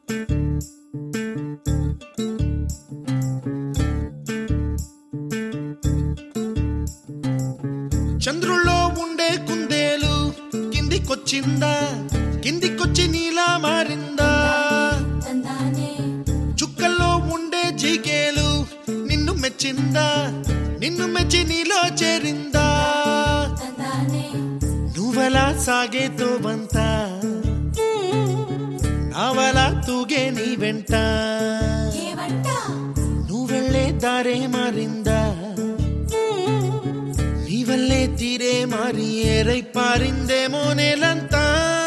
చంద్రుల్లో ఉండే కుందేలు కిందికొచ్చిందా కిందికొచ్చి నీలా మారిందా తందానే చుక్కల్లో ఉండే జీకేలు నిన్ను మెచ్చిందా నిన్ను మెచ్చి నీలో చేరిందా తందానే నువ్వలా సాగే తోవంతా నావలా తూగే నీ వెంట ఏవంట నువ్వెళ్ళే దారే మారిందా నీ వల్లే తీరే మారి ఏరై పారిందేమో నేలంతా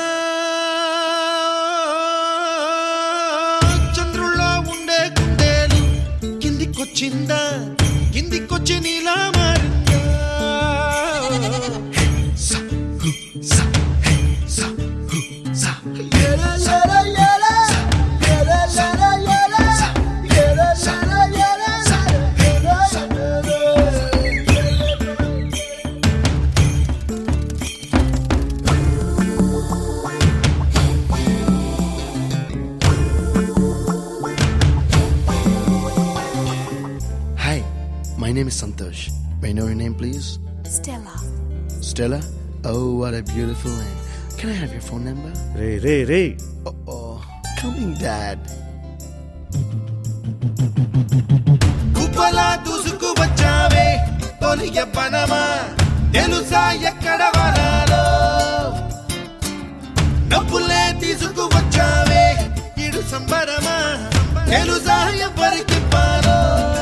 చంద్రుల్లో ఉండే కుందేలు కిందికొచ్చిందా కిందికొచ్చి నీలా మారిందా సా, హు, సా, హే, సా, హు, సా. ఏలా, ఏలా, ఏలా. ఏలా, ఏలా, ఏలా. ఏలా, ఏలా, ఏలా. ఏలా, ఏలా. Hi, my name is Santosh. May I know your name, please? Stella Stella? Oh, what a beautiful name. Can I have your phone number? రే రే రే Oh, oh. coming, Dad. కుప్పలా దూసుకు వచ్చావే తొలి పనమా తెలుసా ఎక్కడ వనాలో డబ్బులే తీసుకు వచ్చావే ఇడు సంబరమా తెలుసా ఎవరికి పాలో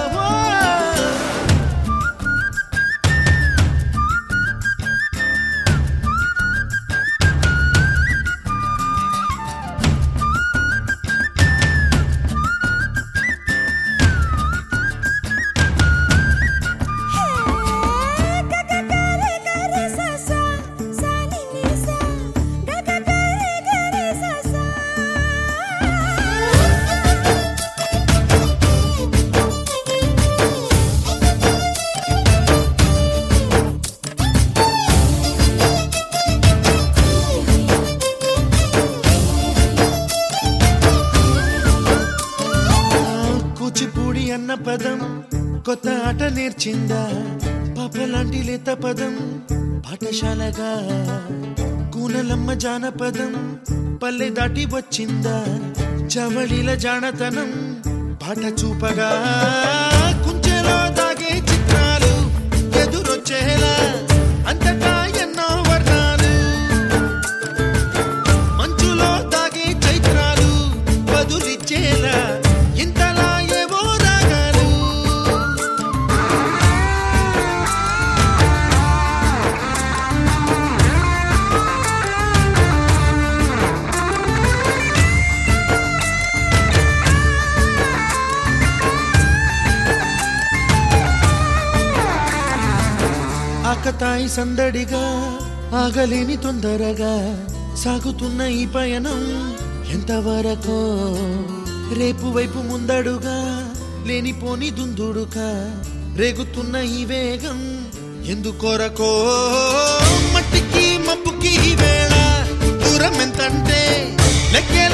కూచిపూడి అన్న పదం కొత్త ఆట నేర్చిందా పాపలాంటి లేత పదం పాఠశాలగా కూనలమ్మ జానపదం పల్లె దాటి వచ్చిందా చవళిల జానతనం పాట చూపగా కుంచెలో దాగే చిత్రాలు ఎదురొచ్చేలా అంతటా ఎన్నో వర్ణాలు మంచులో దాగే చైత్రాలు బదులిచ్చేలా ఇంతలా ఏవో రాగాలు ఆకతాయి సందడిగా ఆగలేని తొందరగా సాగుతున్న ఈ పయనం ఎంతవరకో రేపు వైపు ముందడుగా లేనిపోని దుందుడుగా రేగుతున్న ఈ వేగం ఎందుకొరకో మట్టికి మబ్బుకి ఈ వేళ దూరం ఎంతంటే లెక్కే